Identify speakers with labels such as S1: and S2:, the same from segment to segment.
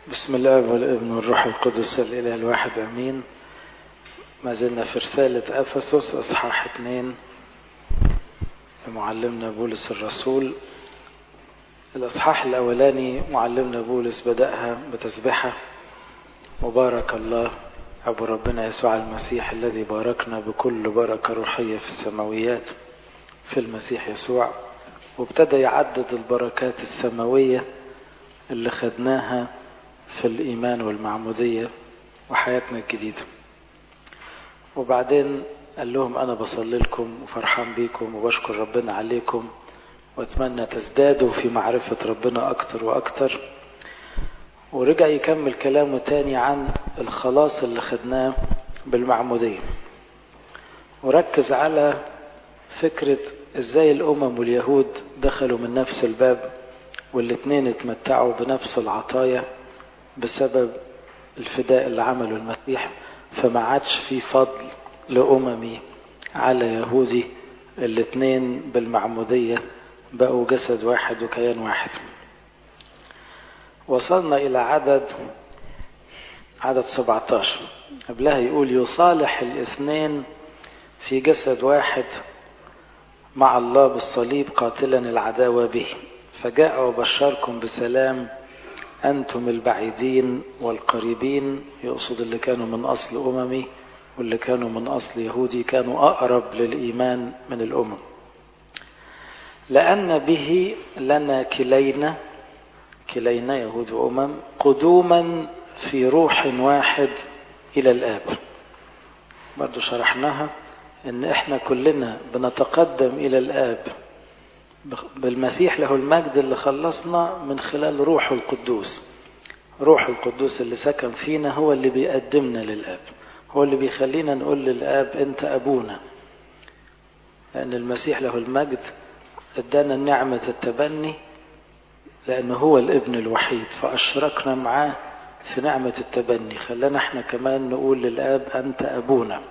S1: بسم الله والابن والروح القدس الإله الواحد أمين ما زلنا في رسالة أفسس أصحاح اثنين لمعلمنا بولس الرسول الأصحاح الأولاني معلمنا بولس بدأها بتسبحة مبارك الله أبو ربنا يسوع المسيح الذي باركنا بكل بركة روحية في السماويات في المسيح يسوع وابتدى يعدد البركات السماوية اللي خدناها في الإيمان والمعمودية وحياتنا الجديدة وبعدين قال لهم أنا بصلي لكم وفرحان بيكم وبشكر ربنا عليكم وأتمنى تزدادوا في معرفة ربنا أكتر وأكتر ورجع يكمل كلامه تاني عن الخلاص اللي خدناه بالمعمودية وركز على فكرة ازاي الأمم واليهود دخلوا من نفس الباب والاتنين اتمتعوا بنفس العطايا بسبب الفداء اللي عمله المسيح فما عادش في فضل لأممي على يهودي الاتنين بالمعمودية بقوا جسد واحد وكيان واحد وصلنا إلى عدد عدد 17 قبلها يقول يصالح الاثنين في جسد واحد مع الله بالصليب قاتلا العداوة به فجاء وبشركم بسلام أنتم البعيدين والقريبين يقصد اللي كانوا من أصل أممي واللي كانوا من أصل يهودي كانوا أقرب للإيمان من الأمم لأن به لنا كلينا كلينا يهود وأمم قدوما في روح واحد إلى الآب برضو شرحناها ان احنا كلنا بنتقدم الى الاب بالمسيح له المجد اللي خلصنا من خلال روحه القدوس روح القدوس اللي سكن فينا هو اللي بيقدمنا للاب هو اللي بيخلينا نقول للاب انت ابونا لان المسيح له المجد ادانا نعمة التبني لانه هو الابن الوحيد فاشركنا معاه في نعمة التبني خلانا احنا كمان نقول للاب انت ابونا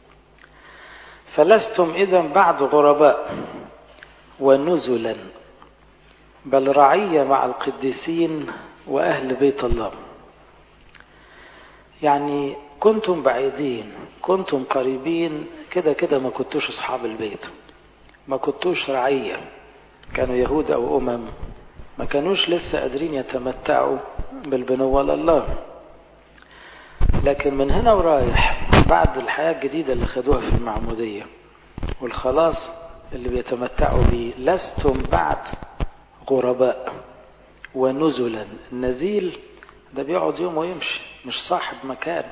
S1: فلستم إذا بعد غرباء ونزلا بل رعية مع القديسين وأهل بيت الله يعني كنتم بعيدين كنتم قريبين كده كده ما كنتوش أصحاب البيت ما كنتوش رعية كانوا يهود أو أمم ما كانوش لسه قادرين يتمتعوا بالبنوة لله لكن من هنا ورايح بعد الحياة الجديدة اللي خدوها في المعمودية والخلاص اللي بيتمتعوا به لستم بعد غرباء ونزلا النزيل ده بيقعد يوم ويمشي مش صاحب مكان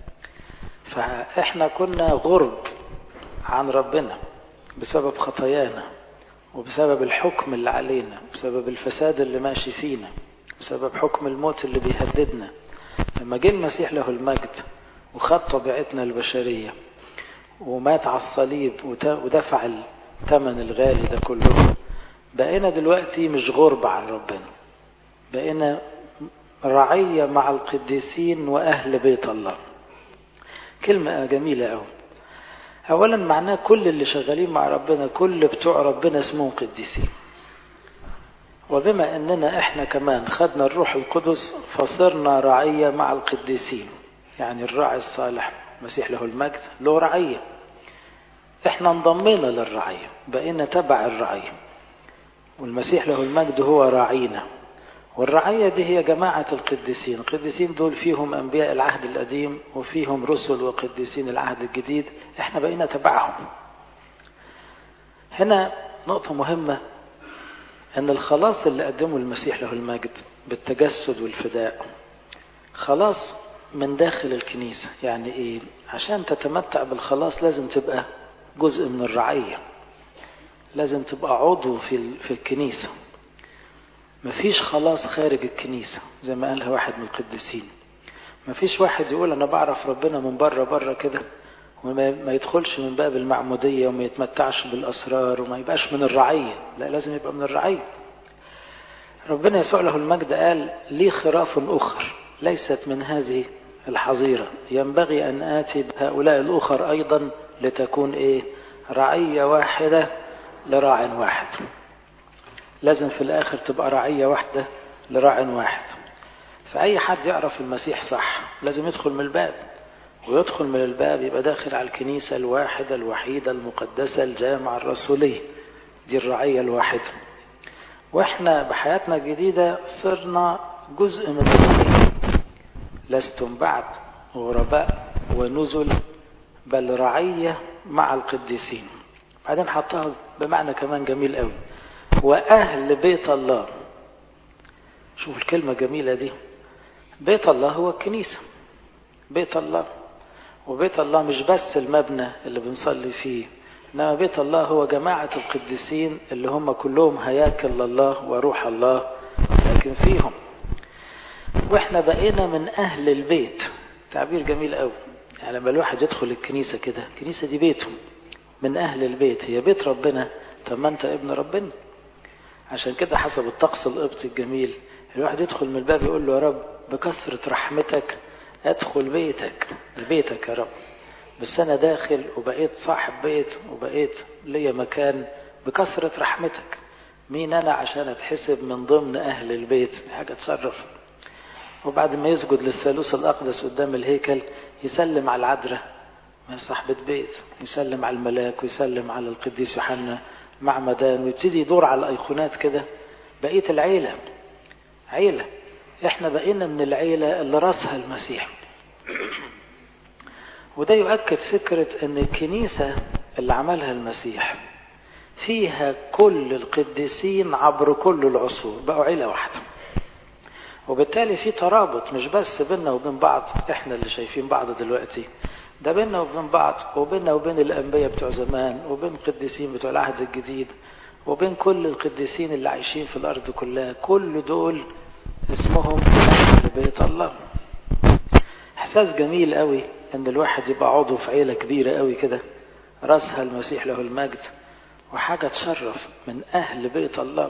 S1: فاحنا كنا غرب عن ربنا بسبب خطايانا وبسبب الحكم اللي علينا بسبب الفساد اللي ماشي فينا بسبب حكم الموت اللي بيهددنا لما جه المسيح له المجد وخد طبيعتنا البشرية ومات على الصليب ودفع الثمن الغالي ده كله بقينا دلوقتي مش غرب عن ربنا بقينا رعية مع القديسين وأهل بيت الله كلمة جميلة أوي أولا معناه كل اللي شغالين مع ربنا كل بتوع ربنا اسمهم قديسين وبما أننا إحنا كمان خدنا الروح القدس فصرنا رعية مع القديسين يعني الراعي الصالح مسيح له المجد له رعية احنا انضمينا للرعية بقينا تبع الرعية والمسيح له المجد هو راعينا والرعية دي هي جماعة القديسين القديسين دول فيهم أنبياء العهد القديم وفيهم رسل وقديسين العهد الجديد احنا بقينا تبعهم هنا نقطة مهمة أن الخلاص اللي قدمه المسيح له المجد بالتجسد والفداء خلاص من داخل الكنيسة يعني ايه عشان تتمتع بالخلاص لازم تبقى جزء من الرعية لازم تبقى عضو في, في الكنيسة مفيش خلاص خارج الكنيسة زي ما قالها واحد من القديسين مفيش واحد يقول انا بعرف ربنا من بره بره كده وما يدخلش من باب المعمودية وما يتمتعش بالأسرار وما يبقاش من الرعية لا لازم يبقى من الرعية ربنا يسوع له المجد قال لي خراف أخر ليست من هذه الحظيرة ينبغي أن آتي بهؤلاء الأخر أيضا لتكون إيه رعية واحدة لراع واحد لازم في الآخر تبقى رعية واحدة لراع واحد فأي حد يعرف المسيح صح لازم يدخل من الباب ويدخل من الباب يبقى داخل على الكنيسة الواحدة الوحيدة المقدسة الجامعة الرسولية دي الرعية الواحدة واحنا بحياتنا الجديدة صرنا جزء من الرعية لستم بعد غرباء ونزل بل رعية مع القديسين بعدين حطها بمعنى كمان جميل قوي وأهل بيت الله شوف الكلمة جميلة دي بيت الله هو الكنيسة بيت الله وبيت الله مش بس المبنى اللي بنصلي فيه إنما بيت الله هو جماعة القديسين اللي هم كلهم هياكل الله وروح الله لكن فيهم واحنا بقينا من أهل البيت تعبير جميل قوي يعني لما الواحد يدخل الكنيسة كده الكنيسة دي بيته من أهل البيت هي بيت ربنا طب ما أنت ابن ربنا عشان كده حسب الطقس القبطي الجميل الواحد يدخل من الباب يقول له يا رب بكثرة رحمتك أدخل بيتك بيتك يا رب بس أنا داخل وبقيت صاحب بيت وبقيت ليا مكان بكثرة رحمتك مين أنا عشان أتحسب من ضمن أهل البيت حاجة تصرف وبعد ما يسجد للثالوث الأقدس قدام الهيكل يسلم على العذراء ما صاحبة بيت يسلم على الملاك ويسلم على القديس يوحنا معمدان ويبتدي يدور على الأيقونات كده بقية العيلة عيلة احنا بقينا من العيلة اللي راسها المسيح وده يؤكد فكرة ان الكنيسة اللي عملها المسيح فيها كل القديسين عبر كل العصور بقوا عيلة واحدة وبالتالي في ترابط مش بس بيننا وبين بعض احنا اللي شايفين بعض دلوقتي ده بيننا وبين بعض وبيننا وبين الأنبياء بتوع زمان وبين القديسين بتوع العهد الجديد وبين كل القديسين اللي عايشين في الأرض كلها كل دول اسمهم أهل بيت الله إحساس جميل قوي إن الواحد يبقى عضو في عيلة كبيرة قوي كده رأسها المسيح له المجد وحاجة تشرف من أهل بيت الله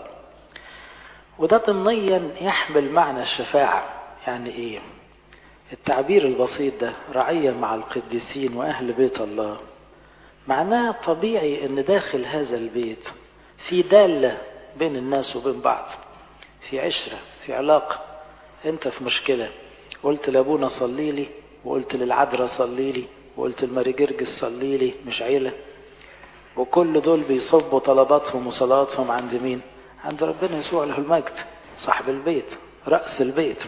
S1: وده ضمنيا يحمل معنى الشفاعة يعني إيه التعبير البسيط ده رعية مع القديسين وأهل بيت الله معناه طبيعي أن داخل هذا البيت في دالة بين الناس وبين بعض في عشرة في علاقة أنت في مشكلة قلت لأبونا صلي لي وقلت للعذراء صلي لي وقلت لماري جرجس صلي لي مش عيلة وكل دول بيصبوا طلباتهم وصلاتهم عند مين عند ربنا يسوع له المجد صاحب البيت رأس البيت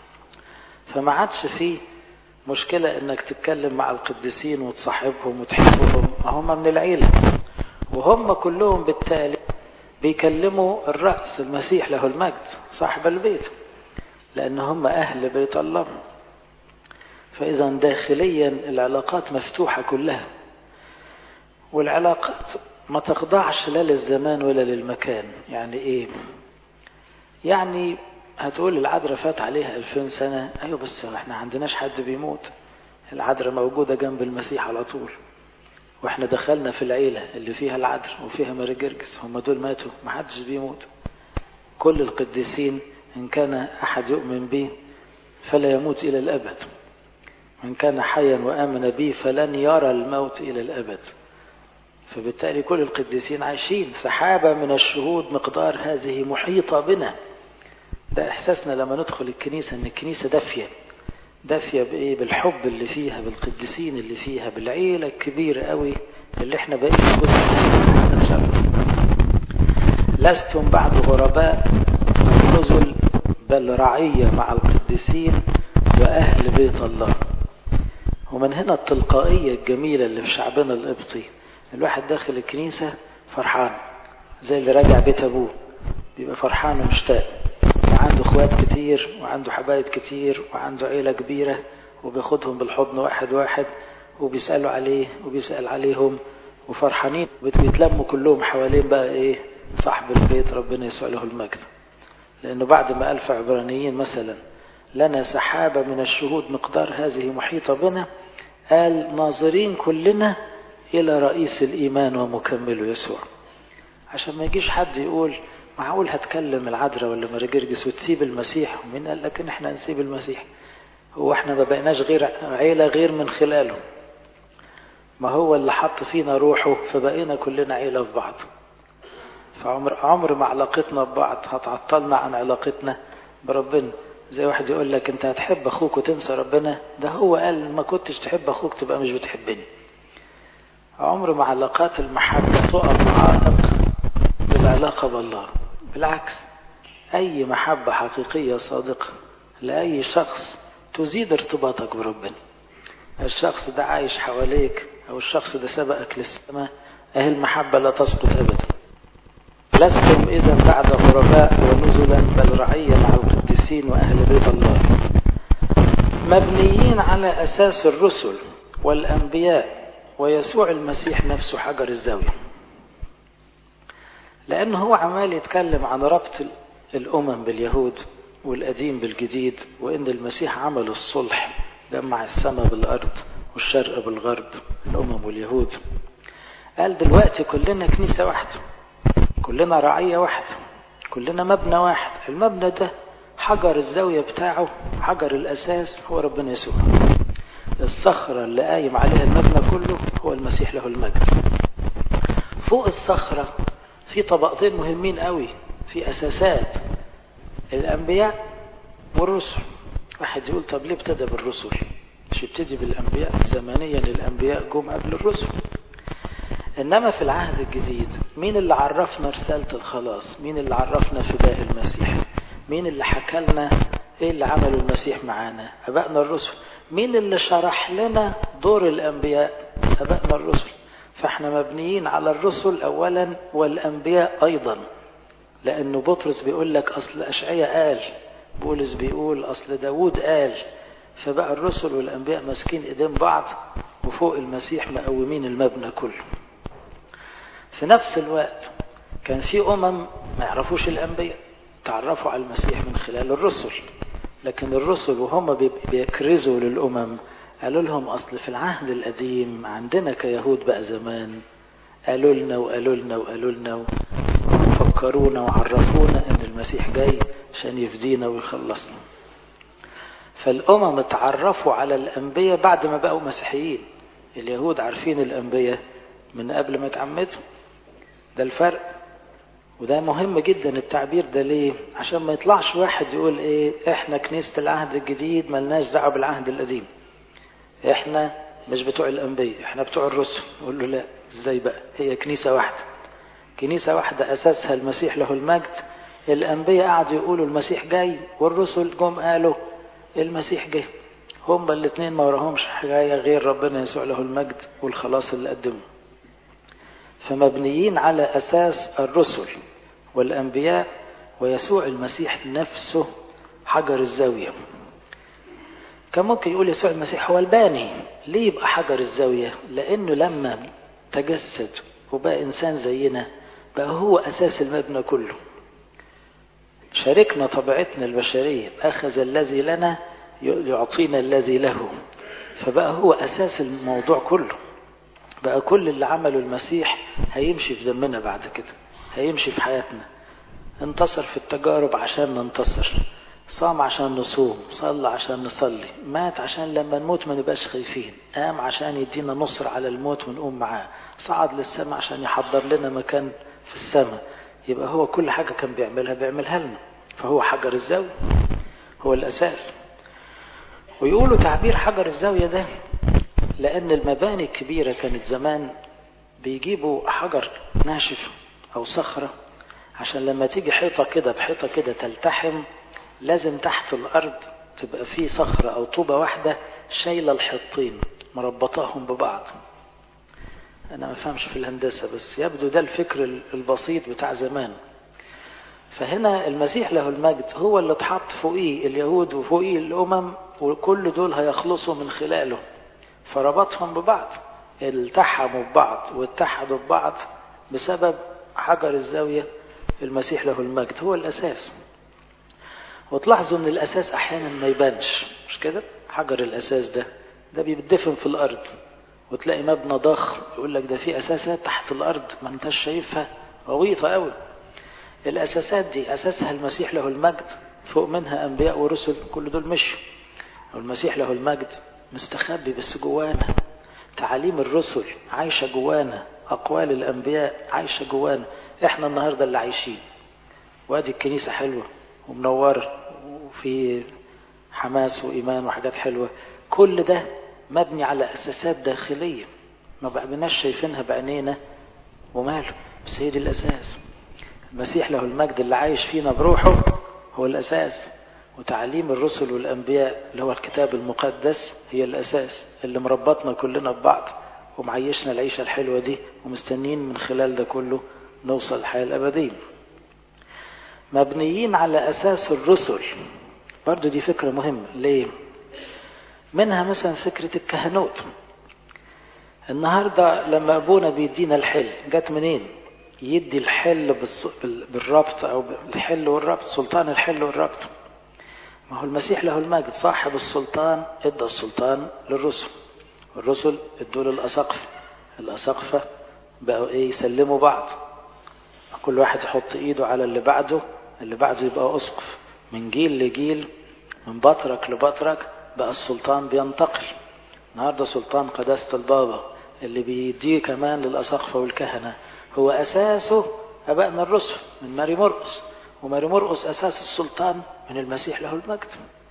S1: فما عادش فيه مشكلة انك تتكلم مع القديسين وتصاحبهم وتحبهم هم من العيلة وهم كلهم بالتالي بيكلموا الرأس المسيح له المجد صاحب البيت لأن هم أهل بيت الله فإذا داخليا العلاقات مفتوحة كلها والعلاقات ما تخضعش لا للزمان ولا للمكان يعني إيه يعني هتقول العذراء فات عليها ألفين سنة أيوة بس احنا عندناش حد بيموت العذراء موجودة جنب المسيح على طول واحنا دخلنا في العيلة اللي فيها العذراء وفيها ماري جرجس هم دول ماتوا ما حدش بيموت كل القديسين إن كان أحد يؤمن به فلا يموت إلى الأبد من كان حيا وآمن به فلن يرى الموت إلى الأبد فبالتالي كل القديسين عايشين سحابة من الشهود مقدار هذه محيطة بنا ده إحساسنا لما ندخل الكنيسة إن الكنيسة دافية دافية بإيه بالحب اللي فيها بالقديسين اللي فيها بالعيلة الكبيرة قوي اللي احنا بقينا جزء منها لستم بعد غرباء نزل بل رعية مع القديسين وأهل بيت الله ومن هنا التلقائية الجميلة اللي في شعبنا القبطي الواحد داخل الكنيسة فرحان زي اللي راجع بيت أبوه بيبقى فرحان ومشتاق عنده اخوات كتير وعنده حبايب كتير وعنده عيلة كبيرة وبياخدهم بالحضن واحد واحد وبيسألوا عليه وبيسأل عليهم وفرحانين بيتلموا كلهم حوالين بقى ايه صاحب البيت ربنا يسوع له المجد لأنه بعد ما ألف عبرانيين مثلا لنا سحابة من الشهود مقدار هذه محيطة بنا قال ناظرين كلنا إلى رئيس الإيمان ومكمله يسوع عشان ما يجيش حد يقول معقول هتكلم العذراء ولا مارجرجس وتسيب المسيح ومين قال لك ان احنا نسيب المسيح هو احنا ما بقيناش غير عيلة غير من خلاله ما هو اللي حط فينا روحه فبقينا كلنا عيلة في بعض فعمر عمر ما علاقتنا ببعض هتعطلنا عن علاقتنا بربنا زي واحد يقول لك انت هتحب اخوك وتنسى ربنا ده هو قال ما كنتش تحب اخوك تبقى مش بتحبني عمر ما علاقات المحبة تقف عائق بالعلاقة بالله بالعكس أي محبة حقيقية صادقة لأي شخص تزيد ارتباطك بربنا الشخص ده عايش حواليك أو الشخص ده سبقك للسماء أهل المحبة لا تسقط أبدا لستم إذا بعد غرباء ونزلا بل رعيا على القديسين وأهل بيت الله مبنيين على أساس الرسل والأنبياء ويسوع المسيح نفسه حجر الزاوية لأنه هو عمال يتكلم عن ربط الأمم باليهود والقديم بالجديد وإن المسيح عمل الصلح جمع السماء بالأرض والشرق بالغرب الأمم واليهود قال دلوقتي كلنا كنيسة واحدة كلنا رعية واحدة كلنا مبنى واحد المبنى ده حجر الزاوية بتاعه حجر الأساس هو ربنا يسوع الصخرة اللي قايم عليها المبنى كله هو المسيح له المجد فوق الصخرة في طبقتين مهمين قوي في أساسات الأنبياء والرسل واحد يقول طب ليه ابتدى بالرسل مش ابتدي بالأنبياء زمانيا الأنبياء جم قبل الرسل إنما في العهد الجديد مين اللي عرفنا رسالة الخلاص مين اللي عرفنا فداء المسيح مين اللي حكى لنا ايه اللي عمله المسيح معانا أبائنا الرسل مين اللي شرح لنا دور الأنبياء أبائنا الرسل فاحنا مبنيين على الرسل أولا والأنبياء أيضا لأنه بطرس بيقول لك أصل أشعية قال بولس بيقول أصل داود قال فبقى الرسل والأنبياء ماسكين إيدين بعض وفوق المسيح مقومين المبنى كله في نفس الوقت كان في أمم ما يعرفوش الأنبياء تعرفوا على المسيح من خلال الرسل لكن الرسل وهم بيكرزوا للأمم قالوا لهم أصل في العهد القديم عندنا كيهود بقى زمان قالوا لنا وقالوا لنا وقالوا لنا وفكرونا وعرفونا أن المسيح جاي عشان يفدينا ويخلصنا فالأمم اتعرفوا على الأنبياء بعد ما بقوا مسيحيين اليهود عارفين الأنبياء من قبل ما يتعمدوا ده الفرق وده مهم جدا التعبير ده ليه عشان ما يطلعش واحد يقول ايه احنا كنيسة العهد الجديد ملناش دعوة بالعهد القديم احنا مش بتوع الانبياء احنا بتوع الرسل نقول له لا ازاي بقى هي كنيسة واحدة كنيسة واحدة اساسها المسيح له المجد الانبياء قعدوا يقولوا المسيح جاي والرسل جم قالوا المسيح جه هما الاثنين ما وراهمش حاجة غير ربنا يسوع له المجد والخلاص اللي قدمه فمبنيين على أساس الرسل والأنبياء ويسوع المسيح نفسه حجر الزاوية كان ممكن يقول يسوع المسيح هو الباني ليه يبقى حجر الزاوية لأنه لما تجسد وبقى إنسان زينا بقى هو أساس المبنى كله شاركنا طبيعتنا البشرية أخذ الذي لنا يعطينا الذي له فبقى هو أساس الموضوع كله بقى كل اللي عمله المسيح هيمشي في دمنا بعد كده هيمشي في حياتنا انتصر في التجارب عشان ننتصر صام عشان نصوم صلى عشان نصلي مات عشان لما نموت ما نبقاش خايفين قام عشان يدينا نصر على الموت ونقوم معاه صعد للسماء عشان يحضر لنا مكان في السماء يبقى هو كل حاجة كان بيعملها بيعملها لنا فهو حجر الزاوية هو الأساس ويقولوا تعبير حجر الزاوية ده لأن المباني الكبيرة كانت زمان بيجيبوا حجر ناشف أو صخرة عشان لما تيجي حيطة كده بحيطة كده تلتحم لازم تحت الأرض تبقى في صخرة أو طوبة واحدة شايلة الحيطين مربطاهم ببعض أنا ما فهمش في الهندسة بس يبدو ده الفكر البسيط بتاع زمان فهنا المسيح له المجد هو اللي اتحط فوقيه اليهود وفوقيه الأمم وكل دول هيخلصوا من خلاله فربطهم ببعض التحموا ببعض واتحدوا ببعض بسبب حجر الزاوية المسيح له المجد هو الأساس وتلاحظوا ان الأساس أحيانا ما يبانش مش كده حجر الأساس ده ده بيدفن في الأرض وتلاقي مبنى ضخم يقول لك ده في أساسات تحت الأرض ما انتش شايفها غويطة قوي الأساسات دي أساسها المسيح له المجد فوق منها أنبياء ورسل كل دول مشوا والمسيح له المجد مستخبي بس جوانا تعاليم الرسل عايشة جوانا أقوال الأنبياء عايشة جوانا إحنا النهاردة اللي عايشين وادي الكنيسة حلوة ومنورة وفي حماس وإيمان وحاجات حلوة كل ده مبني على أساسات داخلية ما بقناش شايفينها بعينينا وماله بس هي دي الأساس المسيح له المجد اللي عايش فينا بروحه هو الأساس وتعليم الرسل والأنبياء اللي هو الكتاب المقدس هي الأساس اللي مربطنا كلنا ببعض ومعيشنا العيشة الحلوة دي ومستنين من خلال ده كله نوصل الحياة الأبدية مبنيين على أساس الرسل برضو دي فكرة مهمة ليه منها مثلا فكرة الكهنوت النهاردة لما أبونا بيدينا الحل جت منين يدي الحل بالربط أو الحل والربط سلطان الحل والربط ما هو المسيح له المجد صاحب السلطان ادى السلطان للرسل والرسل ادوا للأساقفة الأساقفة بقوا ايه يسلموا بعض كل واحد يحط ايده على اللي بعده اللي بعده يبقى أسقف من جيل لجيل من بطرك لبطرك بقى السلطان بينتقل النهارده سلطان قداسة البابا اللي بيديه كمان للأساقفة والكهنة هو أساسه أبائنا الرسل من ماري مرقس وماري مرقس أساس السلطان من المسيح له المجد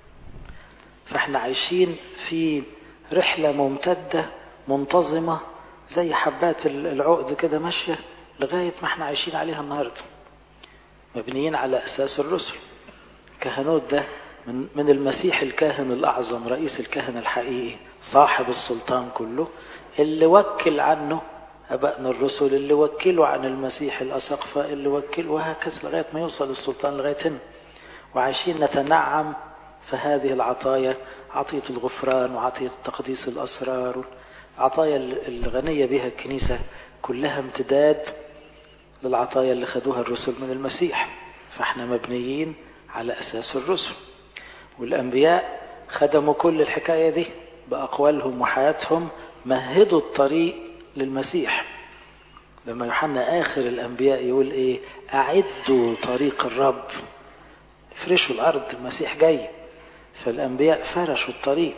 S1: فاحنا عايشين في رحلة ممتدة منتظمة زي حبات العقد كده ماشية لغاية ما احنا عايشين عليها النهاردة مبنيين على أساس الرسل كهنوت ده من, من المسيح الكاهن الأعظم رئيس الكهنة الحقيقي صاحب السلطان كله اللي وكل عنه أبائنا الرسل اللي وكلوا عن المسيح الأسقفة اللي وكلوا وهكذا لغاية ما يوصل السلطان لغاية هنا وعايشين نتنعم في هذه العطايا عطية الغفران وعطية تقديس الأسرار عطايا الغنية بها الكنيسة كلها امتداد للعطايا اللي خدوها الرسل من المسيح فاحنا مبنيين على أساس الرسل والأنبياء خدموا كل الحكاية دي بأقوالهم وحياتهم مهدوا الطريق للمسيح لما يوحنا آخر الأنبياء يقول إيه أعدوا طريق الرب افرشوا الأرض المسيح جاي فالأنبياء فرشوا الطريق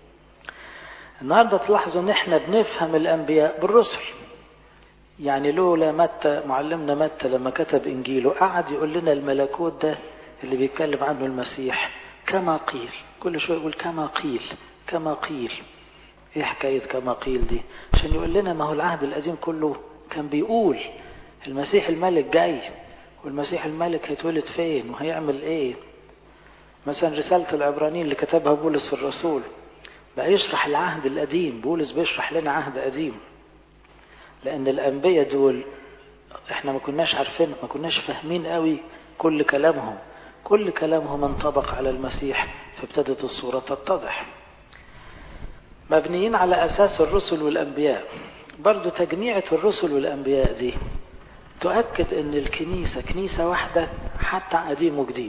S1: النهاردة تلاحظوا ان احنا بنفهم الأنبياء بالرسل يعني لولا متى معلمنا متى لما كتب إنجيله قعد يقول لنا الملكوت ده اللي بيتكلم عنه المسيح كما قيل كل شوية يقول كما قيل كما قيل ايه حكاية كما قيل دي عشان يقول لنا ما هو العهد القديم كله كان بيقول المسيح الملك جاي والمسيح الملك هيتولد فين وهيعمل ايه مثلا رسالة العبرانيين اللي كتبها بولس الرسول بقى يشرح العهد القديم بولس بيشرح لنا عهد قديم لأن الأنبياء دول احنا ما كناش عارفين ما كناش فاهمين قوي كل كلامهم كل كلامهم انطبق على المسيح فابتدت الصورة تتضح مبنيين على أساس الرسل والأنبياء برضو تجميعة الرسل والأنبياء دي تؤكد أن الكنيسة كنيسة واحدة حتى قديم وجديد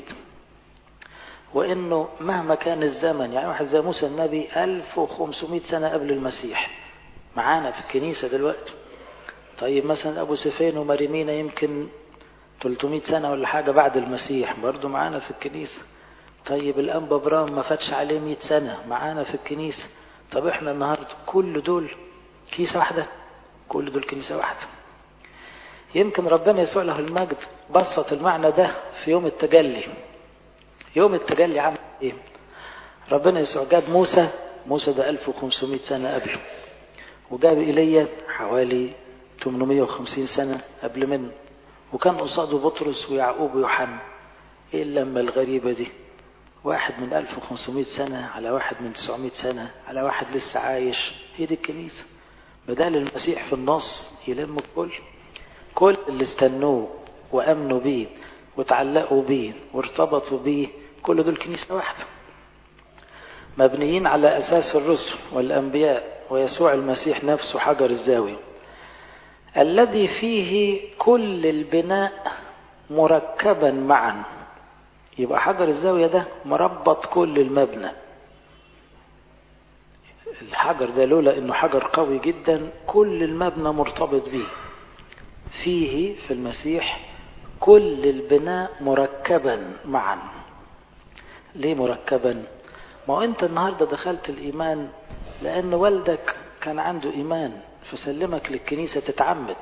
S1: وأنه مهما كان الزمن يعني واحد زي موسى النبي 1500 سنة قبل المسيح معانا في الكنيسة دلوقتي طيب مثلا أبو سفين ومريمينا يمكن 300 سنة ولا حاجة بعد المسيح برضو معانا في الكنيسة طيب الأنبا برام ما فاتش عليه 100 سنة معانا في الكنيسة طب احنا النهاردة كل دول كيسة واحدة كل دول كنيسة واحدة يمكن ربنا يسوع له المجد بسط المعنى ده في يوم التجلي يوم التجلي عمل ايه ربنا يسوع جاب موسى موسى ده 1500 سنة قبله وجاب إيليا حوالي 850 سنة قبل منه وكان قصاده بطرس ويعقوب ويوحنا ايه اللمة الغريبة دي واحد من 1500 سنة على واحد من 900 سنة على واحد لسه عايش هي دي الكنيسة بدل المسيح في النص يلم الكل كل اللي استنوه وأمنوا بيه وتعلقوا بيه وارتبطوا بيه كل دول كنيسة واحدة مبنيين على أساس الرسل والأنبياء ويسوع المسيح نفسه حجر الزاوية الذي فيه كل البناء مركبا معا يبقى حجر الزاوية ده مربط كل المبنى الحجر ده لولا انه حجر قوي جدا كل المبنى مرتبط به فيه في المسيح كل البناء مركبا معا ليه مركبا ما هو انت النهاردة دخلت الايمان لان والدك كان عنده ايمان فسلمك للكنيسة تتعمد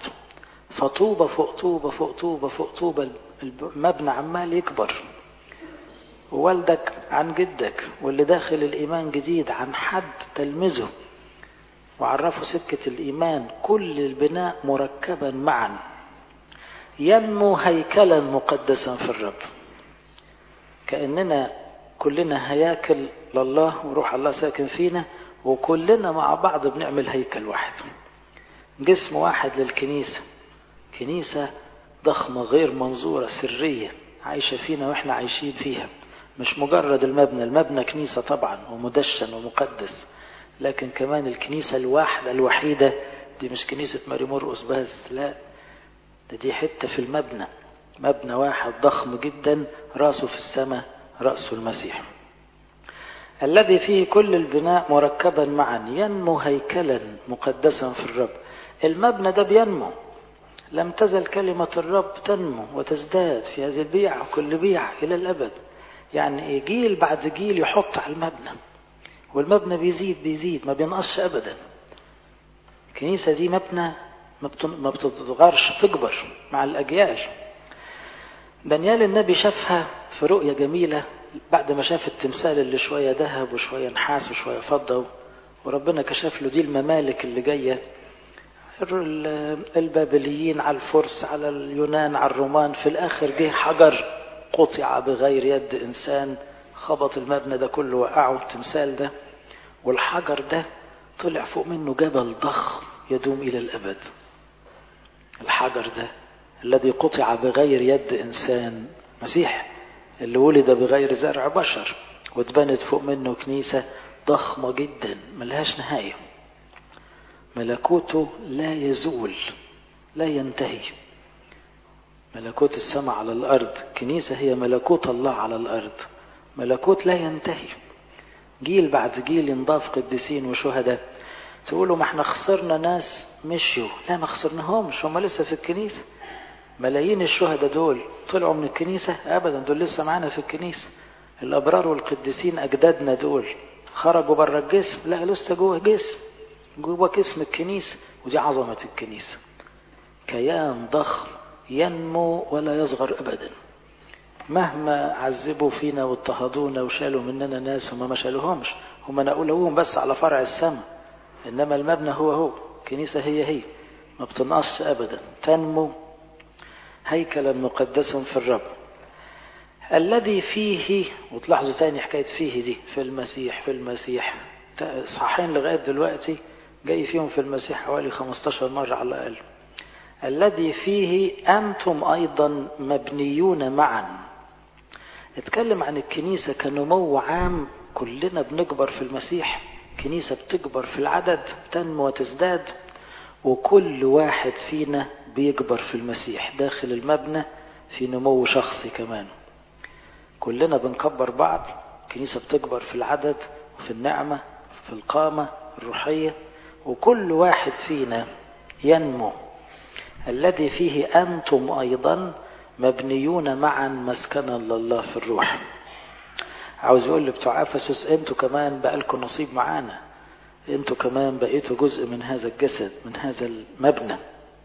S1: فطوبة فوق طوبة فوق طوبة فوق طوبة المبنى عمال يكبر ووالدك عن جدك واللي داخل الإيمان جديد عن حد تلمذه وعرفوا سكة الإيمان كل البناء مركبا معا ينمو هيكلا مقدسا في الرب كأننا كلنا هياكل لله وروح الله ساكن فينا وكلنا مع بعض بنعمل هيكل واحد جسم واحد للكنيسة كنيسة ضخمة غير منظورة سرية عايشة فينا واحنا عايشين فيها مش مجرد المبنى المبنى كنيسة طبعا ومدشن ومقدس لكن كمان الكنيسة الواحدة الوحيدة دي مش كنيسة ماري مرقس بس لا ده دي حتة في المبنى مبنى واحد ضخم جدا راسه في السماء رأسه المسيح الذي فيه كل البناء مركبا معا ينمو هيكلا مقدسا في الرب المبنى ده بينمو لم تزل كلمة الرب تنمو وتزداد في هذه البيع وكل بيع إلى الأبد يعني جيل بعد جيل يحط على المبنى والمبنى بيزيد بيزيد ما بينقصش أبدا الكنيسة دي مبنى ما بتتغيرش تكبر مع الأجيال دانيال النبي شافها في رؤية جميلة بعد ما شاف التمثال اللي شوية ذهب وشوية نحاس وشوية فضة وربنا كشف له دي الممالك اللي جاية البابليين على الفرس على اليونان على الرومان في الآخر جه حجر قطع بغير يد إنسان خبط المبنى ده كله وقعه التمثال ده والحجر ده طلع فوق منه جبل ضخم يدوم إلى الأبد الحجر ده الذي قطع بغير يد إنسان مسيح اللي ولد بغير زرع بشر واتبنت فوق منه كنيسة ضخمة جدا ملهاش نهاية ملكوته لا يزول لا ينتهي ملكوت السماء على الأرض كنيسة هي ملكوت الله على الأرض ملكوت لا ينتهي جيل بعد جيل ينضاف قديسين وشهداء تقولوا ما احنا خسرنا ناس مشيوا لا ما خسرناهمش هم لسه في الكنيسة ملايين الشهداء دول طلعوا من الكنيسة أبدا دول لسه معانا في الكنيسة الأبرار والقديسين أجدادنا دول خرجوا بره الجسم لا لسه جوه جسم جوه جسم الكنيسة ودي عظمة الكنيسة كيان ضخم ينمو ولا يصغر أبدا مهما عذبوا فينا واضطهدونا وشالوا مننا ناس هم ما شالوهمش هم نقولهم بس على فرع السماء إنما المبنى هو هو كنيسة هي هي ما بتنقصش أبدا تنمو هيكلا مقدسا في الرب الذي فيه وتلاحظوا تاني حكاية فيه دي في المسيح في المسيح صحيحين لغاية دلوقتي جاي فيهم في المسيح حوالي 15 مرة على الأقل الذي فيه أنتم أيضا مبنيون معا اتكلم عن الكنيسة كنمو عام كلنا بنكبر في المسيح كنيسة بتكبر في العدد تنمو وتزداد وكل واحد فينا بيكبر في المسيح داخل المبنى في نمو شخصي كمان كلنا بنكبر بعض كنيسة بتكبر في العدد وفي النعمة في القامة الروحية وكل واحد فينا ينمو الذي فيه أنتم أيضا مبنيون معا مسكنا لله في الروح عاوز يقول لبتوع أفسس أنتوا كمان بقالكم نصيب معانا أنتوا كمان بقيتوا جزء من هذا الجسد من هذا المبنى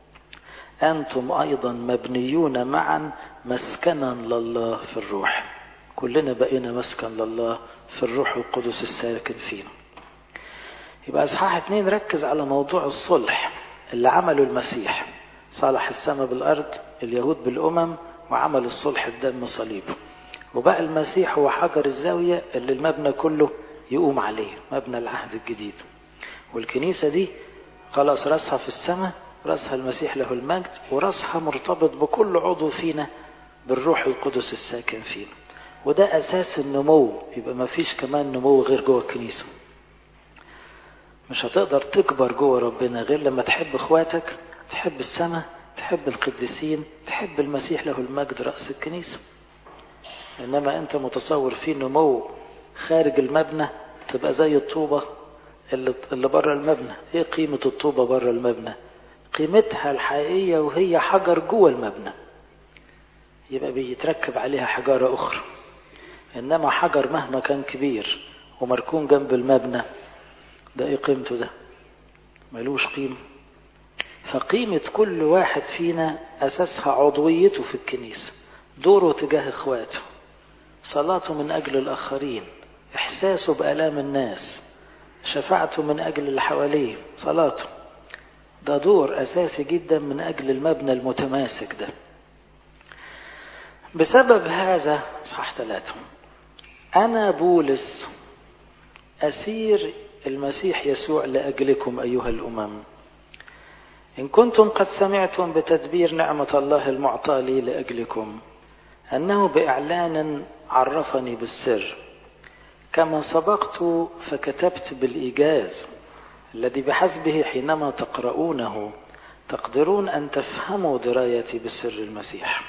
S1: أنتم أيضا مبنيون معا مسكنا لله في الروح كلنا بقينا مسكن لله في الروح القدس الساكن فينا يبقى اصحاح اتنين ركز على موضوع الصلح اللي عمله المسيح صالح السماء بالارض اليهود بالامم وعمل الصلح بدم صليبه وبقى المسيح هو حجر الزاويه اللي المبنى كله يقوم عليه مبنى العهد الجديد والكنيسه دي خلاص راسها في السماء راسها المسيح له المجد وراسها مرتبط بكل عضو فينا بالروح القدس الساكن فينا وده اساس النمو يبقى ما فيش كمان نمو غير جوه الكنيسه مش هتقدر تكبر جوه ربنا غير لما تحب اخواتك تحب السماء تحب القديسين تحب المسيح له المجد رأس الكنيسة إنما أنت متصور في نمو خارج المبنى تبقى زي الطوبة اللي, اللي بره المبنى إيه قيمة الطوبة بره المبنى قيمتها الحقيقية وهي حجر جوه المبنى يبقى بيتركب عليها حجارة أخرى إنما حجر مهما كان كبير ومركون جنب المبنى ده ايه قيمته ده ملوش قيمة فقيمة كل واحد فينا أساسها عضويته في الكنيسة دوره تجاه إخواته صلاته من أجل الآخرين إحساسه بآلام الناس شفاعته من أجل اللي حواليه صلاته ده دور أساسي جدا من أجل المبنى المتماسك ده بسبب هذا صح ثلاثة أنا بولس أسير المسيح يسوع لأجلكم أيها الأمم إن كنتم قد سمعتم بتدبير نعمة الله المعطى لي لأجلكم أنه بإعلان عرفني بالسر كما سبقت فكتبت بالإيجاز الذي بحسبه حينما تقرؤونه تقدرون أن تفهموا درايتي بسر المسيح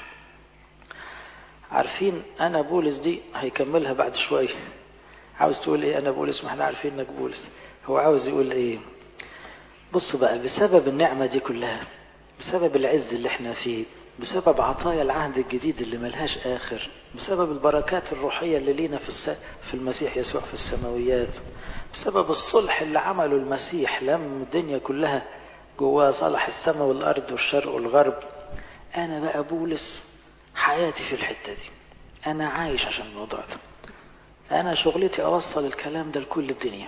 S1: عارفين أنا بولس دي هيكملها بعد شوية عاوز تقول إيه أنا بولس ما احنا عارفين إنك بولس هو عاوز يقول إيه بصوا بقى بسبب النعمة دي كلها بسبب العز اللي احنا فيه بسبب عطايا العهد الجديد اللي ملهاش آخر بسبب البركات الروحية اللي لينا في, الس... في المسيح يسوع في السماويات بسبب الصلح اللي عمله المسيح لم الدنيا كلها جواه صلح السماء والأرض والشرق والغرب أنا بقى بولس حياتي في الحتة دي أنا عايش عشان الموضوع ده أنا شغلتي أوصل الكلام ده لكل الدنيا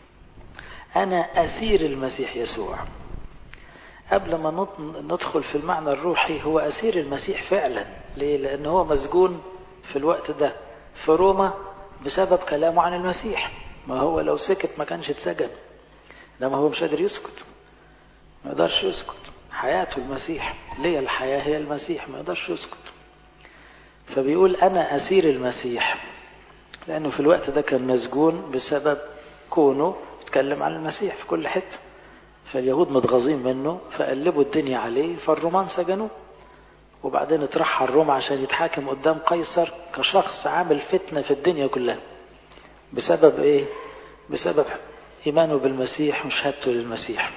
S1: أنا أسير المسيح يسوع قبل ما ندخل في المعنى الروحي هو أسير المسيح فعلا ليه؟ لأن هو مسجون في الوقت ده في روما بسبب كلامه عن المسيح ما هو لو سكت ما كانش اتسجن لما هو مش قادر يسكت ما يقدرش يسكت حياته المسيح ليه الحياة هي المسيح ما يقدرش يسكت فبيقول أنا أسير المسيح لأنه في الوقت ده كان مسجون بسبب كونه يتكلم عن المسيح في كل حتة فاليهود متغاظين منه فقلبوا الدنيا عليه فالرومان سجنوه وبعدين اترحل روما عشان يتحاكم قدام قيصر كشخص عامل فتنة في الدنيا كلها بسبب ايه بسبب ايمانه بالمسيح وشهادته للمسيح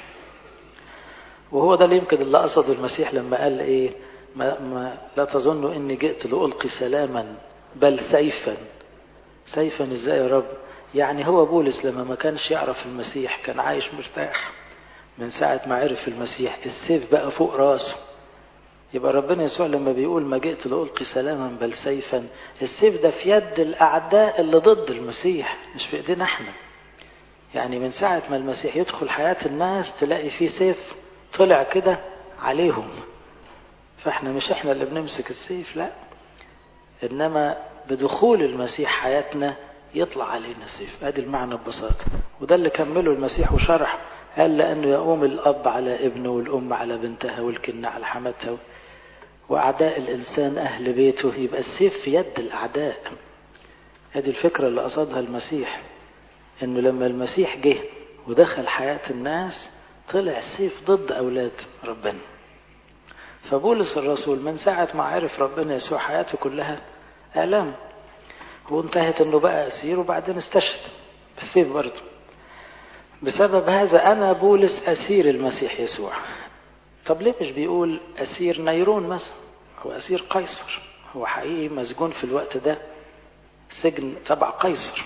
S1: وهو ده اللي يمكن اللي قصده المسيح لما قال ايه ما, ما لا تظنوا اني جئت لألقي سلاما بل سيفا سيفا ازاي يا رب يعني هو بولس لما ما كانش يعرف المسيح كان عايش مرتاح من ساعة ما عرف المسيح السيف بقى فوق راسه يبقى ربنا يسوع لما بيقول ما جئت لألقي سلاما بل سيفا السيف ده في يد الأعداء اللي ضد المسيح مش في إيدينا احنا يعني من ساعة ما المسيح يدخل حياة الناس تلاقي فيه سيف طلع كده عليهم فاحنا مش احنا اللي بنمسك السيف لا انما بدخول المسيح حياتنا يطلع علينا سيف ادي المعنى ببساطة وده اللي كمله المسيح وشرح قال لأنه يقوم الأب على ابنه والأم على بنتها والكنة على حماتها وأعداء الإنسان أهل بيته يبقى السيف في يد الأعداء هذه الفكرة اللي قصدها المسيح إنه لما المسيح جه ودخل حياة الناس طلع سيف ضد أولاد ربنا فبولس الرسول من ساعة ما عرف ربنا يسوع حياته كلها آلام وانتهت انه بقى اسير وبعدين استشهد بالسيف برضه بسبب هذا انا بولس اسير المسيح يسوع طب ليه مش بيقول اسير نيرون مثلا هو اسير قيصر هو حقيقي مسجون في الوقت ده سجن تبع قيصر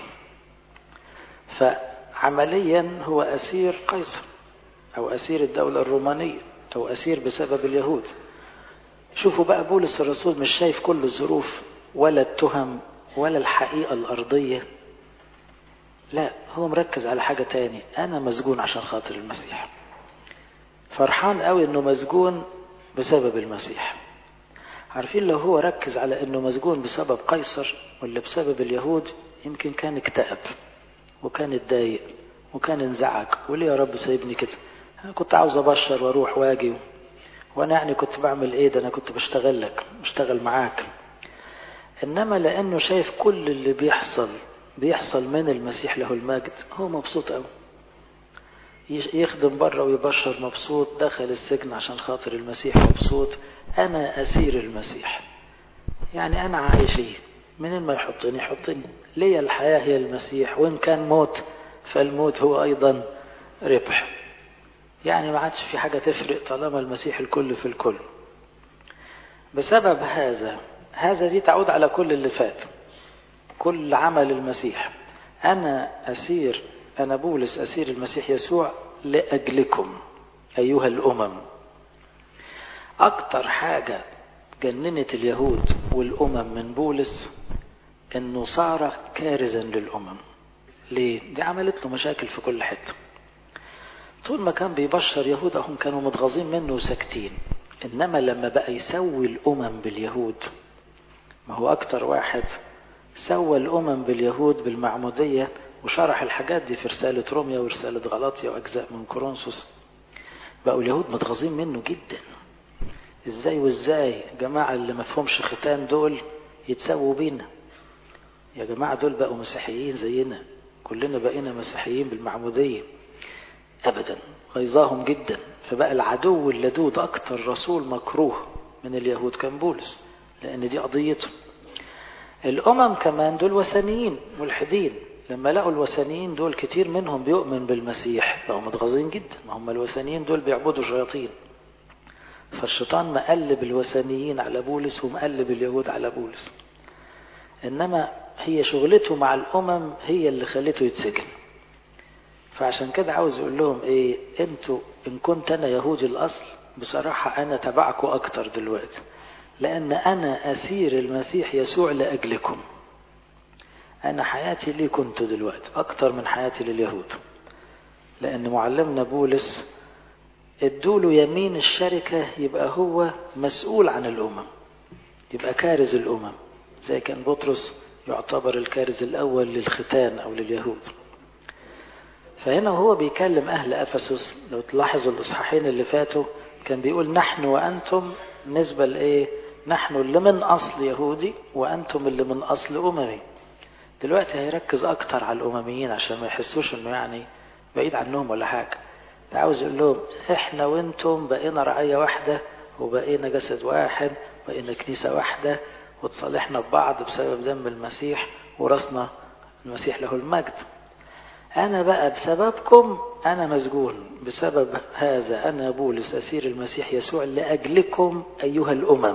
S1: فعمليا هو اسير قيصر او اسير الدولة الرومانية او اسير بسبب اليهود شوفوا بقى بولس الرسول مش شايف كل الظروف ولا التهم ولا الحقيقة الأرضية لا هو مركز على حاجة تاني أنا مسجون عشان خاطر المسيح فرحان قوي إنه مسجون بسبب المسيح عارفين لو هو ركز على إنه مسجون بسبب قيصر ولا بسبب اليهود يمكن كان اكتئب وكان اتضايق وكان انزعج وليه يا رب سايبني كده أنا كنت عاوز أبشر وأروح وأجي وأنا يعني كنت بعمل إيه ده أنا كنت بشتغل لك بشتغل معاك إنما لأنه شايف كل اللي بيحصل بيحصل من المسيح له المجد هو مبسوط قوي يخدم بره ويبشر مبسوط دخل السجن عشان خاطر المسيح مبسوط أنا أسير المسيح يعني أنا عايش إيه منين ما يحطني يحطني ليا الحياة هي المسيح وإن كان موت فالموت هو أيضا ربح يعني ما عادش في حاجة تفرق طالما المسيح الكل في الكل بسبب هذا هذا دي تعود على كل اللي فات كل عمل المسيح أنا أسير أنا بولس أسير المسيح يسوع لأجلكم أيها الأمم أكتر حاجة جننت اليهود والأمم من بولس انه صار كارزا للامم ليه دي عملت له مشاكل في كل حته طول ما كان بيبشر يهود هم كانوا متغاظين منه وساكتين انما لما بقى يسوي الامم باليهود ما هو اكتر واحد سوى الامم باليهود بالمعموديه وشرح الحاجات دي في رساله روميا ورساله غلاطيا واجزاء من كورنثوس بقوا اليهود متغاظين منه جدا ازاي وازاي جماعه اللي ما فهمش ختان دول يتسووا بينا يا جماعه دول بقوا مسيحيين زينا كلنا بقينا مسيحيين بالمعموديه ابدا غيظاهم جدا فبقى العدو اللدود اكتر رسول مكروه من اليهود كان بولس لان دي قضيته الامم كمان دول وثنيين ملحدين لما لقوا الوثنيين دول كتير منهم بيؤمن بالمسيح بقوا متغاظين جدا ما هم الوثنيين دول بيعبدوا شياطين فالشيطان مقلب الوثنيين على بولس ومقلب اليهود على بولس انما هي شغلته مع الامم هي اللي خلته يتسجن فعشان كده عاوز يقول لهم ايه انتوا ان كنت انا يهودي الاصل بصراحة انا تبعكم اكتر دلوقتي لان انا اسير المسيح يسوع لاجلكم انا حياتي ليه كنت دلوقتي اكتر من حياتي لليهود لان معلمنا بولس ادوله يمين الشركة يبقى هو مسؤول عن الامم يبقى كارز الامم زي كان بطرس يعتبر الكارز الاول للختان او لليهود فهنا وهو بيكلم أهل أفسس لو تلاحظوا الإصحاحين اللي فاتوا كان بيقول نحن وأنتم نسبة لإيه؟ نحن اللي من أصل يهودي وأنتم اللي من أصل أممي. دلوقتي هيركز أكتر على الأمميين عشان ما يحسوش إنه يعني بعيد عنهم ولا حاجة. ده عاوز يقول لهم إحنا وأنتم بقينا رعية واحدة وبقينا جسد واحد بقينا كنيسة واحدة وتصالحنا ببعض بسبب دم المسيح ورثنا المسيح له المجد. أنا بقى بسببكم أنا مسجون بسبب هذا أنا بولس أسير المسيح يسوع لأجلكم أيها الأمم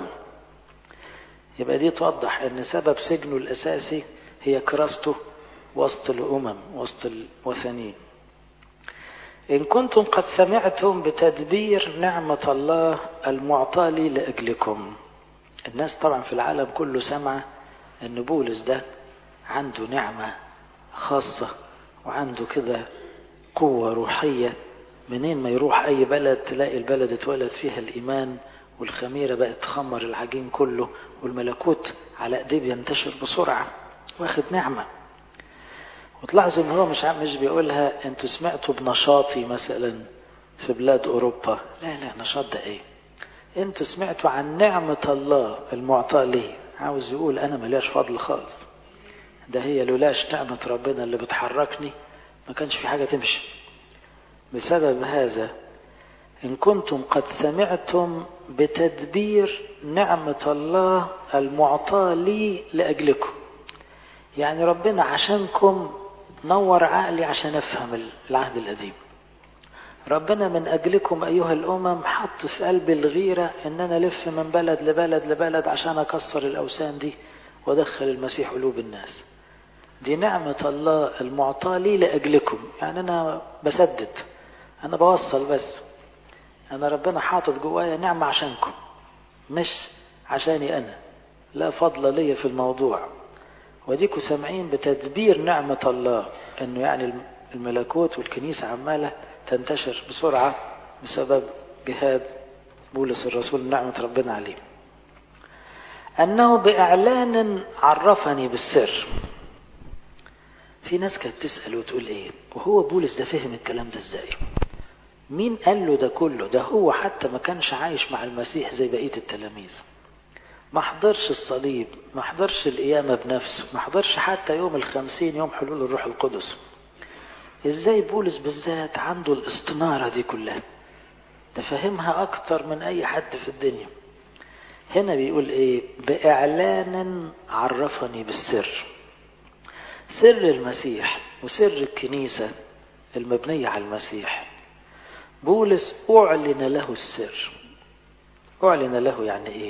S1: يبقى دي توضح أن سبب سجنه الأساسي هي كراسته وسط الأمم وسط الوثنيين إن كنتم قد سمعتم بتدبير نعمة الله المعطى لي لأجلكم الناس طبعا في العالم كله سمع أن بولس ده عنده نعمة خاصة وعنده كده قوة روحية منين ما يروح أي بلد تلاقي البلد اتولد فيها الإيمان والخميرة بقت تخمر العجين كله والملكوت على ايديه بينتشر بسرعة واخد نعمة وتلاحظ ان هو مش مش بيقولها انتوا سمعتوا بنشاطي مثلا في بلاد اوروبا لا لا نشاط ده ايه انتوا سمعتوا عن نعمة الله المعطاة لي عاوز يقول انا ملياش فضل خالص ده هي لولاش نعمة ربنا اللي بتحركني ما كانش في حاجة تمشي بسبب هذا إن كنتم قد سمعتم بتدبير نعمة الله المعطاة لي لأجلكم يعني ربنا عشانكم نور عقلي عشان أفهم العهد القديم ربنا من أجلكم أيها الأمم حط في قلبي الغيرة إن أنا ألف من بلد لبلد لبلد عشان أكسر الأوثان دي وأدخل المسيح قلوب الناس دي نعمة الله المعطاة لي لأجلكم يعني أنا بسدد أنا بوصل بس أنا ربنا حاطط جوايا نعمة عشانكم مش عشاني أنا لا فضل لي في الموضوع وديكوا سامعين بتدبير نعمة الله أنه يعني الملكوت والكنيسة عمالة تنتشر بسرعة بسبب جهاد بولس الرسول نعمة ربنا عليه أنه بإعلان عرفني بالسر في ناس كانت تسأل وتقول ايه وهو بولس ده فهم الكلام ده ازاي مين قال له ده كله ده هو حتى ما كانش عايش مع المسيح زي بقية التلاميذ ما حضرش الصليب ما حضرش القيامة بنفسه ما حضرش حتى يوم الخمسين يوم حلول الروح القدس ازاي بولس بالذات عنده الاستنارة دي كلها ده فهمها اكتر من اي حد في الدنيا هنا بيقول ايه باعلان عرفني بالسر سر المسيح وسر الكنيسة المبنية على المسيح بولس أعلن له السر أعلن له يعني إيه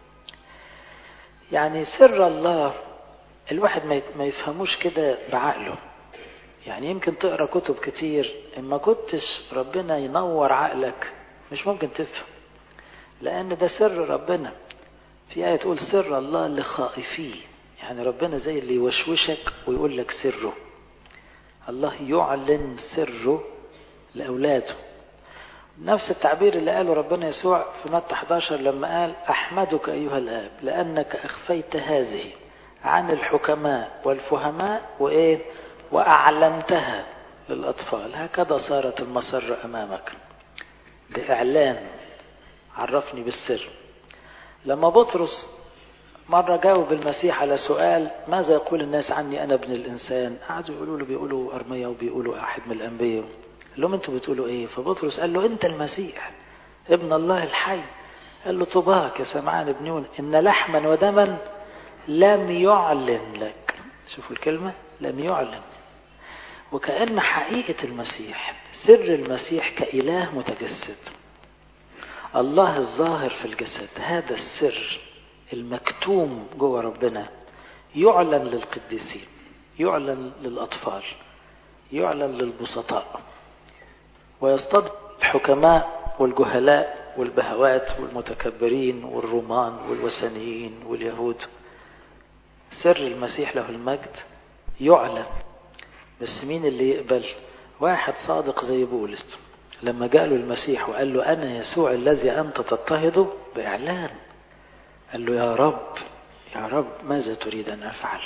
S1: يعني سر الله الواحد ما يفهموش كده بعقله يعني يمكن تقرا كتب كتير اما كنتش ربنا ينور عقلك مش ممكن تفهم لان ده سر ربنا في آية تقول سر الله لخائفيه يعني ربنا زي اللي يوشوشك ويقول لك سره الله يعلن سره لأولاده نفس التعبير اللي قاله ربنا يسوع في متى 11 لما قال أحمدك أيها الآب لأنك أخفيت هذه عن الحكماء والفهماء وإيه وأعلنتها للأطفال هكذا صارت المسرة أمامك بإعلان عرفني بالسر لما بطرس مرة جاوب المسيح على سؤال ماذا يقول الناس عني أنا ابن الإنسان قعدوا يقولوا له بيقولوا أرمية وبيقولوا أحد من الأنبياء قال لهم أنتوا بتقولوا إيه فبطرس قال له أنت المسيح ابن الله الحي قال له طباك يا سمعان ابن يون إن لحما ودما لم يعلن لك شوفوا الكلمة لم يعلن وكأن حقيقة المسيح سر المسيح كإله متجسد الله الظاهر في الجسد هذا السر المكتوم جوه ربنا يعلن للقديسين يعلن للأطفال يعلن للبسطاء ويصطدم الحكماء والجهلاء والبهوات والمتكبرين والرومان والوثنيين واليهود سر المسيح له المجد يعلن بس مين اللي يقبل واحد صادق زي بولس لما جاء له المسيح وقال له أنا يسوع الذي أنت تضطهده بإعلان قال له يا رب يا رب ماذا تريد أن أفعل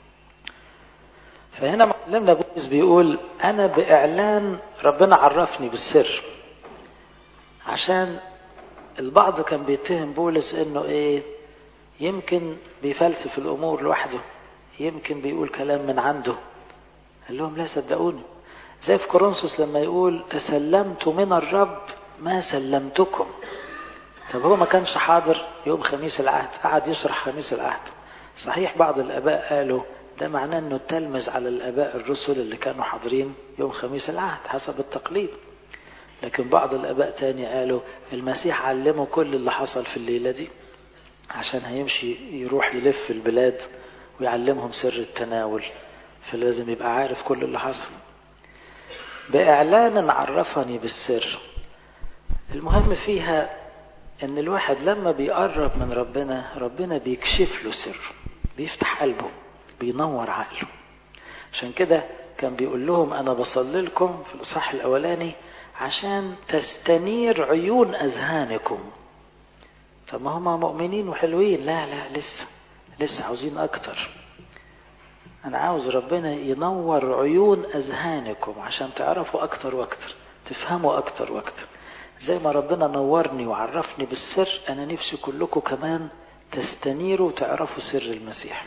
S1: فهنا معلمنا بولس بيقول أنا بإعلان ربنا عرفني بالسر عشان البعض كان بيتهم بولس انه ايه يمكن بيفلسف الامور لوحده يمكن بيقول كلام من عنده قال لهم لا صدقوني زي في كورنثوس لما يقول تسلمت من الرب ما سلمتكم طب هو ما كانش حاضر يوم خميس العهد قعد يشرح خميس العهد صحيح بعض الاباء قالوا ده معناه انه تلمز على الاباء الرسل اللي كانوا حاضرين يوم خميس العهد حسب التقليد لكن بعض الاباء تاني قالوا المسيح علمه كل اللي حصل في الليله دي عشان هيمشي يروح يلف البلاد ويعلمهم سر التناول فلازم يبقى عارف كل اللي حصل بإعلان عرفني بالسر المهم فيها ان الواحد لما بيقرب من ربنا ربنا بيكشف له سر بيفتح قلبه بينور عقله عشان كده كان بيقول لهم انا بصلي لكم في الاصحاح الاولاني عشان تستنير عيون اذهانكم طب ما هم مؤمنين وحلوين لا لا لسه لسه عاوزين اكتر انا عاوز ربنا ينور عيون اذهانكم عشان تعرفوا اكتر واكتر تفهموا اكتر واكتر زي ما ربنا نورني وعرفني بالسر انا نفسي كلكم كمان تستنيروا وتعرفوا سر المسيح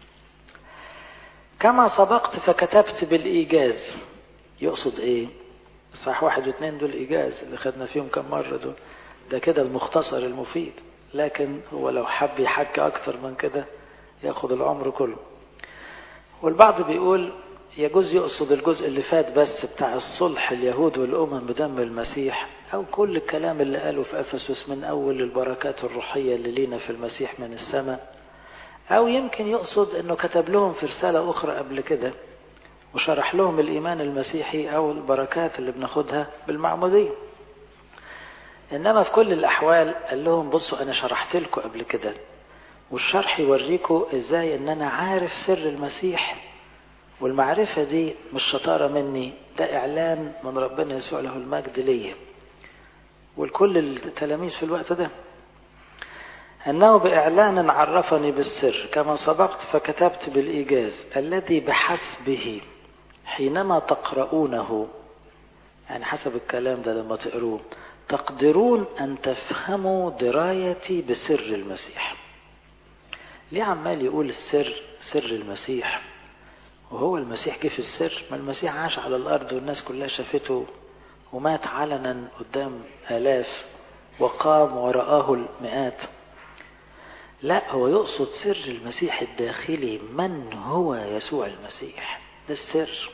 S1: كما سبقت فكتبت بالايجاز يقصد ايه صح واحد واثنين دول ايجاز اللي خدنا فيهم كم مره دول ده كده المختصر المفيد لكن هو لو حب يحكي اكتر من كده ياخد العمر كله والبعض بيقول يجوز يقصد الجزء اللي فات بس بتاع الصلح اليهود والأمم بدم المسيح أو كل الكلام اللي قاله في أفسس من أول البركات الروحية اللي لينا في المسيح من السماء أو يمكن يقصد أنه كتب لهم في رسالة أخرى قبل كده وشرح لهم الإيمان المسيحي أو البركات اللي بناخدها بالمعمودية إنما في كل الأحوال قال لهم بصوا أنا شرحت لكم قبل كده والشرح يوريكم إزاي إن أنا عارف سر المسيح والمعرفة دي مش شطارة مني ده إعلان من ربنا يسوع له المجد ليا والكل التلاميذ في الوقت ده أنه بإعلان عرفني بالسر كما سبقت فكتبت بالإيجاز الذي بحسبه حينما تقرؤونه يعني حسب الكلام ده لما تقروه تقدرون أن تفهموا درايتي بسر المسيح ليه عمال يقول السر سر المسيح وهو المسيح جه في السر ما المسيح عاش على الأرض والناس كلها شافته ومات علنا قدام آلاف وقام ورآه المئات لا هو يقصد سر المسيح الداخلي من هو يسوع المسيح ده السر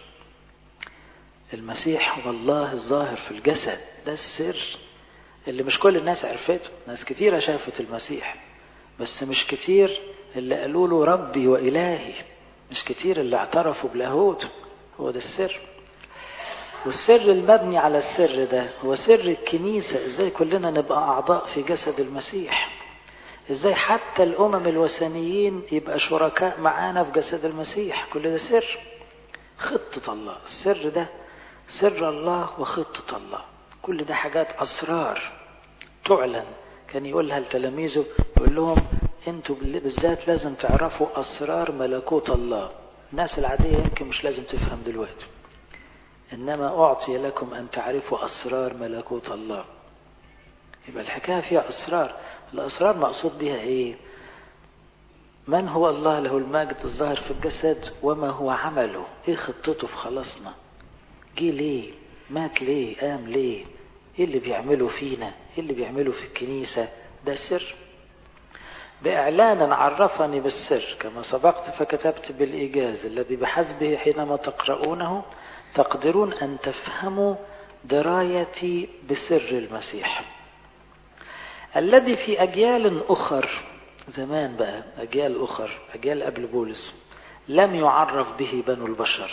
S1: المسيح هو الله الظاهر في الجسد ده السر اللي مش كل الناس عرفته ناس كتيرة شافت المسيح بس مش كتير اللي قالوا له ربي وإلهي مش كتير اللي اعترفوا بلاهوته هو ده السر والسر المبني على السر ده هو سر الكنيسة ازاي كلنا نبقى أعضاء في جسد المسيح ازاي حتى الامم الوثنيين يبقى شركاء معانا في جسد المسيح كل ده سر خطة الله السر ده سر الله وخطة الله كل ده حاجات أسرار تعلن كان يقولها لتلاميذه يقول لهم انتوا بالذات لازم تعرفوا أسرار ملكوت الله الناس العادية يمكن مش لازم تفهم دلوقتي إنما أعطي لكم أن تعرفوا أسرار ملكوت الله يبقى الحكاية فيها أسرار الأسرار مقصود بها إيه من هو الله له المجد الظاهر في الجسد وما هو عمله إيه خطته في خلاصنا جه ليه مات ليه قام ليه إيه اللي بيعمله فينا إيه اللي بيعمله في الكنيسة ده سر بإعلان عرفني بالسر كما سبقت فكتبت بالإيجاز الذي بحسبه حينما تقرؤونه تقدرون أن تفهموا درايتي بسر المسيح الذي في أجيال أخر زمان بقى أجيال أخر أجيال قبل بولس لم يعرف به بنو البشر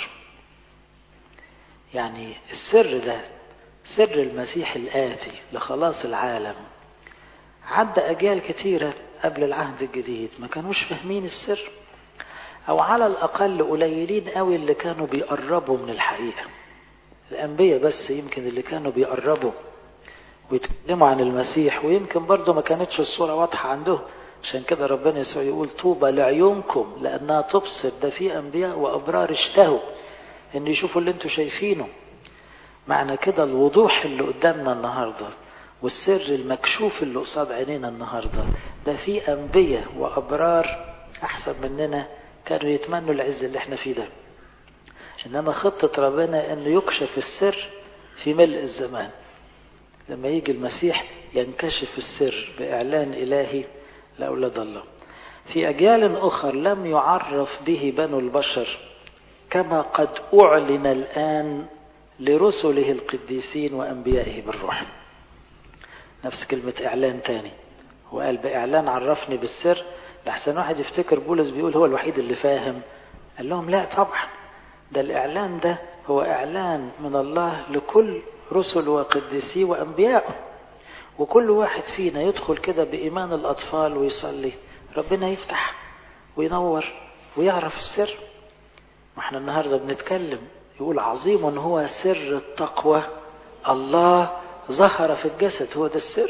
S1: يعني السر ده سر المسيح الآتي لخلاص العالم عدى أجيال كتيرة قبل العهد الجديد ما كانوش فاهمين السر أو على الأقل قليلين قوي اللي كانوا بيقربوا من الحقيقة الأنبياء بس يمكن اللي كانوا بيقربوا ويتكلموا عن المسيح ويمكن برضه ما كانتش الصورة واضحة عندهم عشان كده ربنا يسوع يقول طوبى لعيونكم لأنها تبصر ده في أنبياء وأبرار اشتهوا إن يشوفوا اللي انتوا شايفينه معنى كده الوضوح اللي قدامنا النهاردة والسر المكشوف اللي قصاد عينينا النهاردة ده في أنبياء وأبرار أحسن مننا كانوا يتمنوا العز اللي احنا فيه ده إنما خطة ربنا أنه يكشف السر في ملء الزمان لما يجي المسيح ينكشف السر بإعلان إلهي لأولاد الله في أجيال أخر لم يعرف به بنو البشر كما قد أعلن الآن لرسله القديسين وأنبيائه بالروح نفس كلمة إعلان تاني هو قال بإعلان عرفني بالسر لحسن واحد يفتكر بولس بيقول هو الوحيد اللي فاهم قال لهم لا طبعا ده الإعلان ده هو إعلان من الله لكل رسل وقديسي وأنبياء وكل واحد فينا يدخل كده بإيمان الأطفال ويصلي ربنا يفتح وينور ويعرف السر ما احنا النهاردة بنتكلم يقول عظيم هو سر التقوى الله ظهر في الجسد هو ده السر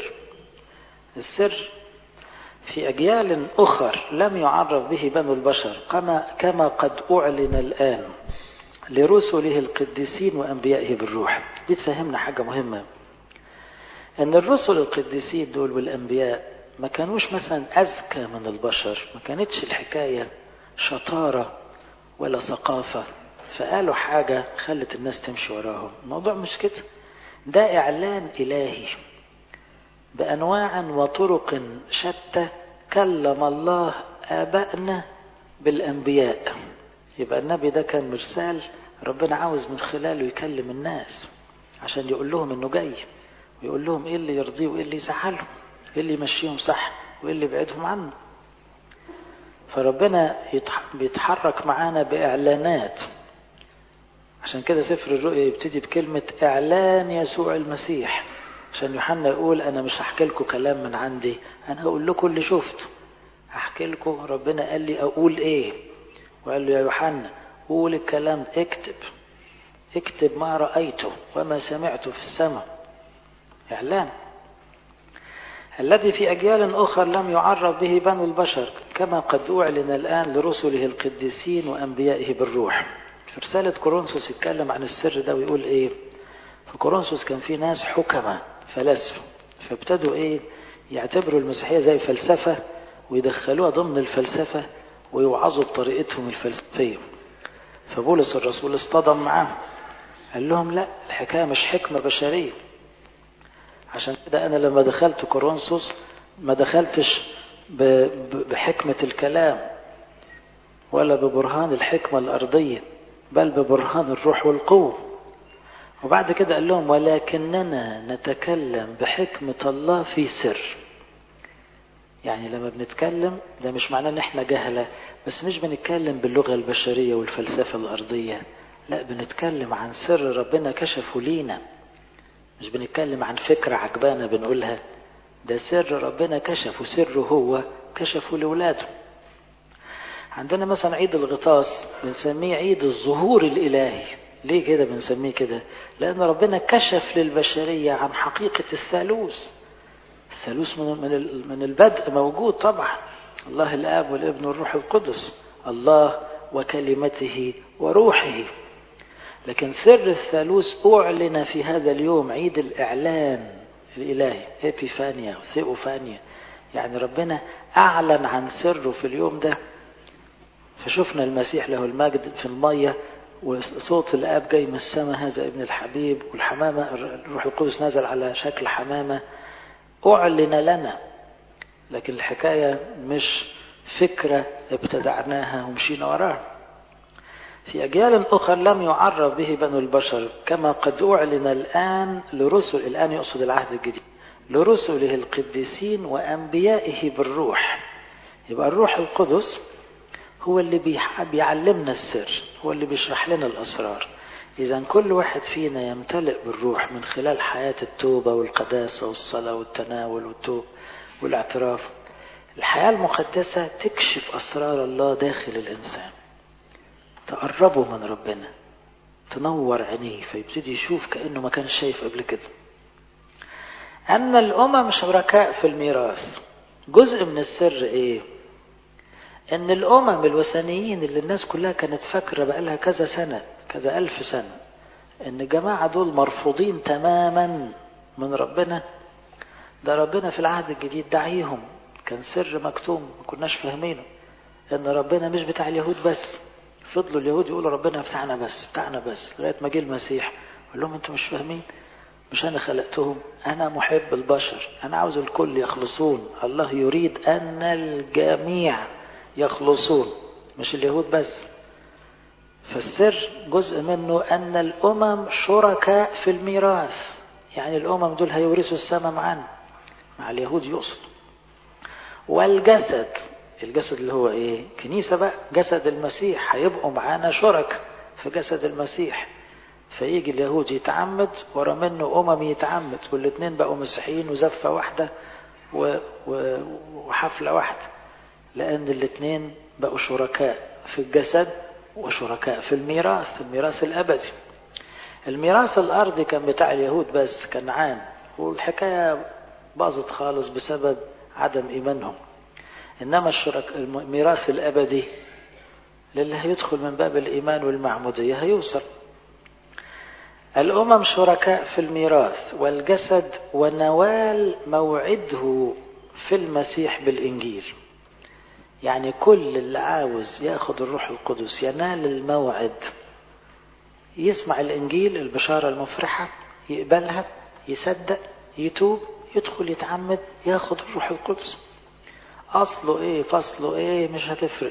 S1: السر في أجيال أخر لم يعرف به بنو البشر كما, كما قد أعلن الآن لرسله القديسين وأنبيائه بالروح دي تفهمنا حاجة مهمة أن الرسل القديسين دول والأنبياء ما كانوش مثلا أذكى من البشر ما كانتش الحكاية شطارة ولا ثقافة فقالوا حاجة خلت الناس تمشي وراهم الموضوع مش كده ده إعلان إلهي بأنواع وطرق شتى كلم الله آبائنا بالأنبياء يبقى النبي ده كان مرسال ربنا عاوز من خلاله يكلم الناس عشان يقول لهم انه جاي ويقول لهم ايه اللي يرضيه وايه اللي يزعلهم ايه اللي يمشيهم صح وايه اللي يبعدهم عنه فربنا بيتحرك معانا بإعلانات عشان كده سفر الرؤيا يبتدي بكلمة إعلان يسوع المسيح عشان يوحنا يقول أنا مش هحكي لكم كلام من عندي أنا هقول لكم اللي شفته هحكي لكم ربنا قال لي أقول إيه وقال له يا يوحنا قول الكلام اكتب اكتب ما رأيته وما سمعته في السماء إعلان الذي في أجيال أخر لم يعرف به بنو البشر كما قد أعلن الآن لرسله القديسين وأنبيائه بالروح في رسالة كورنثوس يتكلم عن السر ده ويقول إيه في كورنثوس كان في ناس حكمة فلاسفة فابتدوا إيه يعتبروا المسيحية زي فلسفة ويدخلوها ضمن الفلسفة ويوعظوا بطريقتهم الفلسفية فبولس الرسول اصطدم معاهم قال لهم لا الحكاية مش حكمة بشرية عشان كده أنا لما دخلت كورنثوس ما دخلتش بحكمة الكلام ولا ببرهان الحكمة الأرضية بل ببرهان الروح والقوة وبعد كده قال لهم ولكننا نتكلم بحكمة الله في سر يعني لما بنتكلم ده مش معناه ان احنا جهلة بس مش بنتكلم باللغة البشرية والفلسفة الأرضية لا بنتكلم عن سر ربنا كشفه لينا مش بنتكلم عن فكرة عجبانة بنقولها ده سر ربنا كشفه سره هو كشفه لولاده عندنا مثلا عيد الغطاس بنسميه عيد الظهور الإلهي ليه كده بنسميه كده لأن ربنا كشف للبشرية عن حقيقة الثالوث الثالوث من من من البدء موجود طبعا الله الآب والابن والروح القدس الله وكلمته وروحه لكن سر الثالوث أعلن في هذا اليوم عيد الإعلان الإلهي إبيفانيا ثيوفانيا يعني ربنا أعلن عن سره في اليوم ده فشفنا المسيح له المجد في المية وصوت الآب جاي من السماء هذا ابن الحبيب والحمامة الروح القدس نزل على شكل حمامة أعلن لنا لكن الحكاية مش فكرة ابتدعناها ومشينا وراها في أجيال أخرى لم يعرف به بنو البشر كما قد أعلن الآن لرسل الآن يقصد العهد الجديد لرسله القديسين وأنبيائه بالروح يبقى الروح القدس هو اللي بيعلمنا السر هو اللي بيشرح لنا الأسرار إذا كل واحد فينا يمتلئ بالروح من خلال حياة التوبة والقداسة والصلاة والتناول والتوب والاعتراف الحياة المقدسة تكشف أسرار الله داخل الإنسان تقربه من ربنا تنور عينيه فيبتدي يشوف كأنه ما كانش شايف قبل كده أن الأمم شركاء في الميراث جزء من السر إيه ان الامم الوثنيين اللي الناس كلها كانت فاكره بقالها كذا سنه كذا الف سنه ان الجماعه دول مرفوضين تماما من ربنا ده ربنا في العهد الجديد دعيهم كان سر مكتوم ما كناش فاهمينه ان ربنا مش بتاع اليهود بس فضلوا اليهود يقولوا ربنا بتاعنا بس بتاعنا بس لغايه ما جه المسيح قال لهم انتوا مش فاهمين مش انا خلقتهم انا محب البشر انا عاوز الكل يخلصون الله يريد ان الجميع يخلصون مش اليهود بس فالسر جزء منه أن الأمم شركاء في الميراث يعني الأمم دول هيورثوا السماء معانا مع اليهود يقصد والجسد الجسد اللي هو ايه كنيسة بقى جسد المسيح هيبقوا معانا شركاء في جسد المسيح فيجي اليهود يتعمد ورا منه أمم يتعمد والاثنين بقوا مسيحيين وزفة واحدة و... و... وحفلة واحدة لأن الاثنين بقوا شركاء في الجسد وشركاء في الميراث الميراث الأبدي الميراث الأرضي كان بتاع اليهود بس كنعان والحكاية باظت خالص بسبب عدم إيمانهم إنما الشرك الميراث الأبدي للي هيدخل من باب الإيمان والمعمودية هيوصل الأمم شركاء في الميراث والجسد ونوال موعده في المسيح بالإنجيل يعني كل اللي عاوز ياخد الروح القدس ينال الموعد يسمع الإنجيل البشارة المفرحة يقبلها يصدق يتوب يدخل يتعمد ياخد الروح القدس أصله إيه فصله إيه مش هتفرق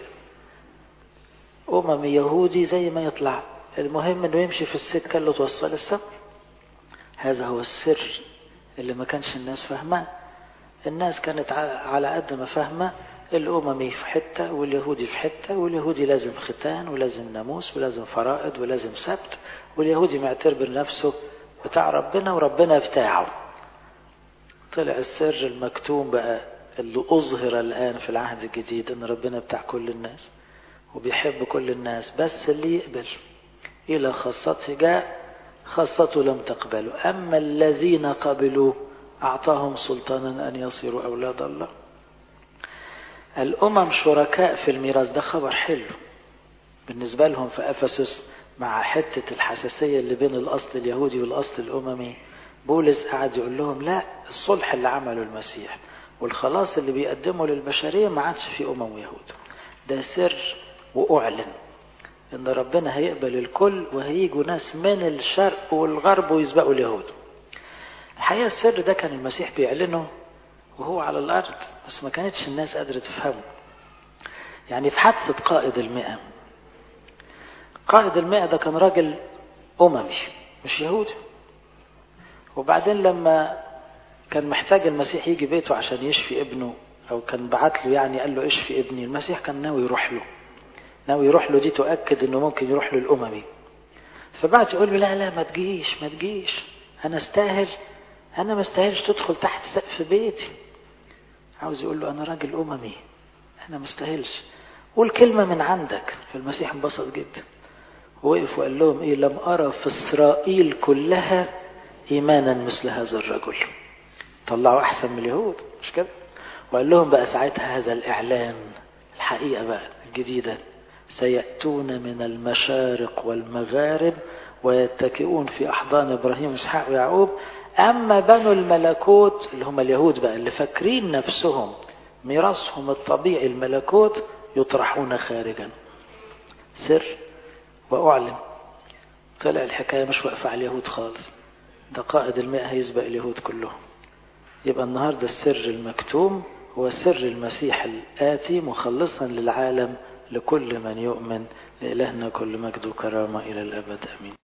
S1: أمم يهودي زي ما يطلع المهم إنه يمشي في السكة اللي توصل السما هذا هو السر اللي ما كانش الناس فاهماه الناس كانت على قد ما فاهمه الأممي في حتة واليهودي في حتة واليهودي لازم ختان ولازم ناموس ولازم فرائض ولازم سبت واليهودي معتبر نفسه بتاع ربنا وربنا بتاعه طلع السر المكتوم بقى اللي أظهر الآن في العهد الجديد إن ربنا بتاع كل الناس وبيحب كل الناس بس اللي يقبل إلى خاصته جاء خاصته لم تقبله أما الذين قبلوا أعطاهم سلطانا أن يصيروا أولاد الله الأمم شركاء في الميراث ده خبر حلو بالنسبة لهم في أفسس مع حتة الحساسية اللي بين الأصل اليهودي والأصل الأممي بولس قعد يقول لهم لا الصلح اللي عمله المسيح والخلاص اللي بيقدمه للبشرية ما عادش في أمم ويهود ده سر وأعلن إن ربنا هيقبل الكل وهيجوا ناس من الشرق والغرب ويسبقوا اليهود الحقيقة السر ده كان المسيح بيعلنه وهو على الأرض بس ما كانتش الناس قادرة تفهمه يعني في حادثة قائد المئة قائد المئة ده كان راجل أممي مش يهودي وبعدين لما كان محتاج المسيح يجي بيته عشان يشفي ابنه أو كان بعت له يعني قال له اشفي ابني المسيح كان ناوي يروح له ناوي يروح له دي تؤكد انه ممكن يروح له الأممي فبعت يقول له لا لا ما تجيش ما تجيش أنا استاهل أنا ما استاهلش تدخل تحت سقف بيتي عاوز يقول له أنا راجل أممي أنا مستاهلش قول كلمة من عندك فالمسيح انبسط جدا وقف وقال لهم إيه لم أرى في إسرائيل كلها إيمانا مثل هذا الرجل طلعوا أحسن من اليهود مش كده وقال لهم بقى ساعتها هذا الإعلان الحقيقة بقى الجديدة سيأتون من المشارق والمغارب ويتكئون في أحضان إبراهيم وإسحاق ويعقوب أما بنو الملكوت اللي هم اليهود بقى اللي فاكرين نفسهم ميراثهم الطبيعي الملكوت يطرحون خارجا سر وأعلن طلع الحكاية مش واقفة على اليهود خالص ده قائد المئة هيسبق اليهود كلهم يبقى النهاردة السر المكتوم هو سر المسيح الآتي مخلصا للعالم لكل من يؤمن لإلهنا كل مجد وكرامة إلى الأبد أمين